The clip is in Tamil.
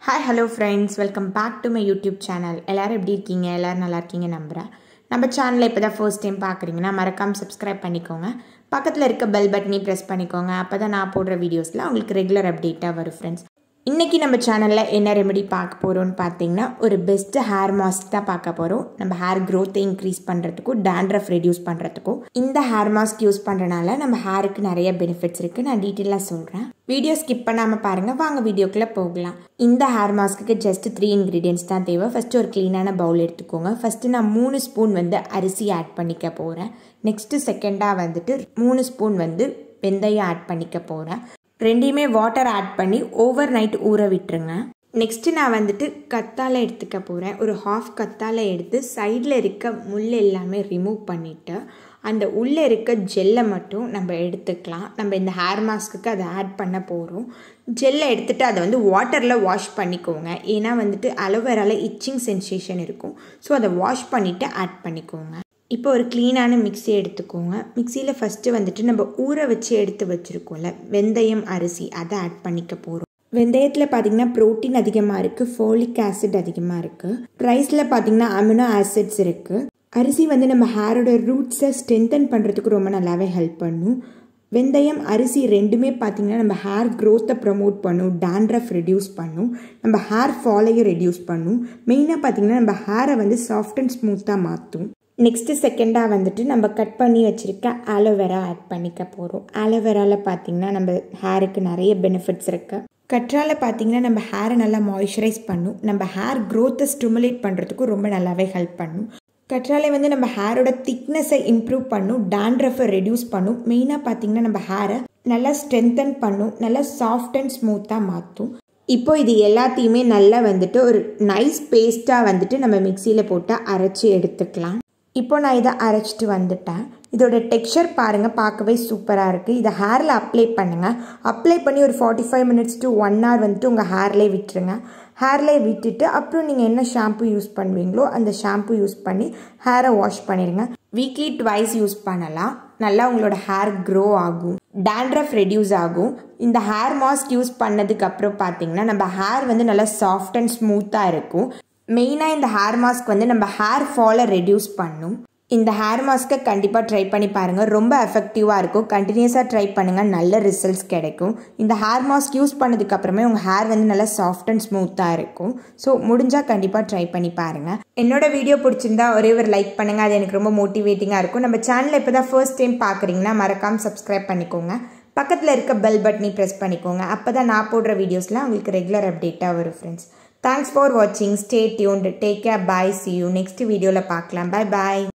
hi hello friends welcome back to my YouTube channel எல்லோரும் எப்படி இருக்கீங்க எல்லோரும் நல்லா இருக்கீங்க நம்புகிறேன் நம்ம சேனலை இப்போ தான் ஃபர்ஸ்ட் டைம் பார்க்குறீங்கன்னா மறக்காமல் சப்ஸ்கிரைப் பண்ணிக்கோங்க பக்கத்தில் இருக்க பெல் பட்டனையும் ப்ரெஸ் பண்ணிக்கோங்க அப்போ தான் நான் போடுற வீடியோஸில் உங்களுக்கு ரெகுலர் அப்டேட்டாக வரும் ஃப்ரெண்ட்ஸ் இன்றைக்கி நம்ம சேனலில் என்ன ரெமெடி பார்க்க போகிறோம்னு பார்த்தீங்கன்னா ஒரு பெஸ்ட்டு ஹேர் மாஸ்க் தான் பார்க்க போகிறோம் நம்ம ஹேர் க்ரோத்தை இன்க்ரீஸ் பண்ணுறதுக்கும் டேண்ட்ரஃப் ரெடியூஸ் பண்ணுறதுக்கும் இந்த ஹேர் மாஸ்க் யூஸ் பண்ணுறனால நம்ம ஹேருக்கு நிறைய பெனிஃபிட்ஸ் இருக்குது நான் டீட்டெயிலாக சொல்கிறேன் வீடியோ ஸ்கிப் பண்ணாமல் பாருங்கள் வாங்க வீடியோக்குள்ளே போகலாம் இந்த hair mask just three ingredients தான் தேவை ஃபஸ்ட்டு ஒரு க்ளீனான பவுல் எடுத்துக்கோங்க ஃபஸ்ட்டு நான் மூணு ஸ்பூன் வந்து அரிசி ஆட் பண்ணிக்க போகிறேன் நெக்ஸ்ட்டு செகண்டாக வந்துட்டு மூணு ஸ்பூன் வந்து வெந்தயம் ஆட் பண்ணிக்க போகிறேன் ரெண்டையுமே வாட்டர் ஆட் பண்ணி ஓவர் நைட் ஊற விட்டுருங்க நெக்ஸ்ட்டு நான் வந்துட்டு கத்தாழை எடுத்துக்க போகிறேன் ஒரு ஹாஃப் கத்தாழை எடுத்து சைடில் இருக்க முள் எல்லாமே ரிமூவ் பண்ணிவிட்டு அந்த உள்ளே இருக்க ஜெல்லை மட்டும் நம்ம எடுத்துக்கலாம் நம்ம இந்த ஹேர் மாஸ்க்குக்கு அதை ஆட் பண்ண போகிறோம் ஜெல்லை எடுத்துகிட்டு அதை வந்து வாட்டரில் வாஷ் பண்ணிக்கோங்க ஏன்னா வந்துட்டு அலோவேராவில் இச்சிங் சென்சேஷன் இருக்கும் ஸோ அதை வாஷ் பண்ணிவிட்டு ஆட் பண்ணிக்கோங்க இப்போ ஒரு க்ளீனான மிக்ஸி எடுத்துக்கோங்க மிக்சியில் ஃபஸ்ட்டு வந்துட்டு நம்ம ஊற வச்சு எடுத்து வச்சுருக்கோம்ல வெந்தயம் அரிசி அதை ஆட் பண்ணிக்க போகிறோம் வெந்தயத்தில் பார்த்தீங்கன்னா ப்ரோட்டீன் அதிகமாக இருக்குது ஃபோலிக் ஆசிட் அதிகமாக இருக்குது ரைஸில் பார்த்தீங்கன்னா அமினோ ஆசிட்ஸ் இருக்குது அரிசி வந்து நம்ம ஹேரோட ரூட்ஸை ஸ்ட்ரென்தன் பண்ணுறதுக்கு ரொம்ப நல்லாவே ஹெல்ப் பண்ணும் வெந்தயம் அரிசி ரெண்டுமே பார்த்திங்கன்னா நம்ம ஹேர் க்ரோத்தை ப்ரமோட் பண்ணும் டேண்ட்ரஃப் ரெடியூஸ் பண்ணும் நம்ம ஹேர் ஃபாலையும் ரெடியூஸ் பண்ணும் மெயினாக பார்த்திங்கன்னா நம்ம ஹேரை வந்து சாஃப்ட் அண்ட் ஸ்மூத்தாக மாற்றும் நெக்ஸ்ட்டு செகண்டாக வந்துட்டு நம்ம கட் பண்ணி வச்சுருக்க ஆலோவேரா ஆட் பண்ணிக்க போகிறோம் ஆலோவேராவில் பார்த்திங்கன்னா நம்ம ஹேருக்கு நிறைய பெனிஃபிட்ஸ் இருக்குது கற்றால பார்த்திங்கன்னா நம்ம ஹேரை நல்லா மாய்ஸ்சரைஸ் பண்ணும் நம்ம ஹேர் க்ரோத்தை ஸ்டிமுலேட் பண்ணுறதுக்கும் ரொம்ப நல்லாவே ஹெல்ப் பண்ணும் கற்றாழை வந்து நம்ம ஹேரோட திக்னஸை இம்ப்ரூவ் பண்ணும் டேண்ட்ரஃபை ரெடியூஸ் பண்ணும் மெயினாக பார்த்திங்கன்னா நம்ம ஹேரை நல்லா ஸ்ட்ரென்தன் பண்ணும் நல்லா சாஃப்ட் அண்ட் ஸ்மூத்தாக மாற்றும் இப்போ இது எல்லாத்தையுமே நல்லா வந்துட்டு ஒரு நைஸ் பேஸ்ட்டாக வந்துட்டு நம்ம மிக்சியில் போட்டு அரைச்சி எடுத்துக்கலாம் இப்போ நான் இதை அரைச்சிட்டு வந்துட்டேன் இதோட டெக்ஸ்சர் பாருங்கள் பார்க்கவே சூப்பராக இருக்குது இதை ஹேரில் அப்ளை பண்ணுங்கள் அப்ளை பண்ணி ஒரு forty five minutes to one hour வந்துட்டு உங்கள் ஹேர்லேயே விட்டுருங்க ஹேர்லேயே விட்டுட்டு அப்புறம் நீங்கள் என்ன ஷாம்பு யூஸ் பண்ணுவீங்களோ அந்த ஷாம்பு யூஸ் பண்ணி ஹேரை வாஷ் பண்ணிடுங்க வீக்லி ட்வைஸ் யூஸ் பண்ணலாம் நல்லா உங்களோட ஹேர் க்ரோ ஆகும் டேண்ட்ரஃப் ரெடியூஸ் ஆகும் இந்த ஹேர் மாஸ்க் யூஸ் பண்ணதுக்கு அப்புறம் பார்த்தீங்கன்னா நம்ம ஹேர் வந்து நல்லா சாஃப்ட் அண்ட் ஸ்மூத்தாக இருக்கும் மெயினாக இந்த ஹேர் மாஸ்க் வந்து நம்ம ஹேர் ஃபாலை ரெடியூஸ் பண்ணும் இந்த ஹேர் மாஸ்க்கை கண்டிப்பாக ட்ரை பண்ணி பாருங்கள் ரொம்ப எஃபெக்டிவாக இருக்கும் கண்டினியூஸாக ட்ரை பண்ணுங்கள் நல்ல ரிசல்ட்ஸ் கிடைக்கும் இந்த ஹேர் மாஸ்க் யூஸ் பண்ணதுக்கப்புறமே உங்கள் ஹேர் வந்து நல்லா சாஃப்ட் அண்ட் ஸ்மூத்தாக இருக்கும் ஸோ முடிஞ்சால் கண்டிப்பாக ட்ரை பண்ணி பாருங்கள் என்னோட வீடியோ பிடிச்சிருந்தா ஒரே ஒரு லைக் பண்ணுங்கள் அது எனக்கு ரொம்ப மோட்டிவேட்டிங்காக இருக்கும் நம்ம சேனலில் இப்போ தான் ஃபர்ஸ்ட் டைம் பார்க்குறீங்கன்னா மறக்காமல் சப்ஸ்கிரைப் பண்ணிக்கோங்க பக்கத்தில் இருக்க பெல் பட்டனை ப்ரெஸ் பண்ணிக்கோங்க அப்போ தான் நான் போடுற வீடியோஸ்லாம் உங்களுக்கு ரெகுலர் அப்டேட்டாக வரும் ஃப்ரெண்ட்ஸ் தேங்க்ஸ் ஃபார் வாட்சிங் stay tuned take care bye see you next வீடியோவில் பார்க்கலாம் பாய் பாய்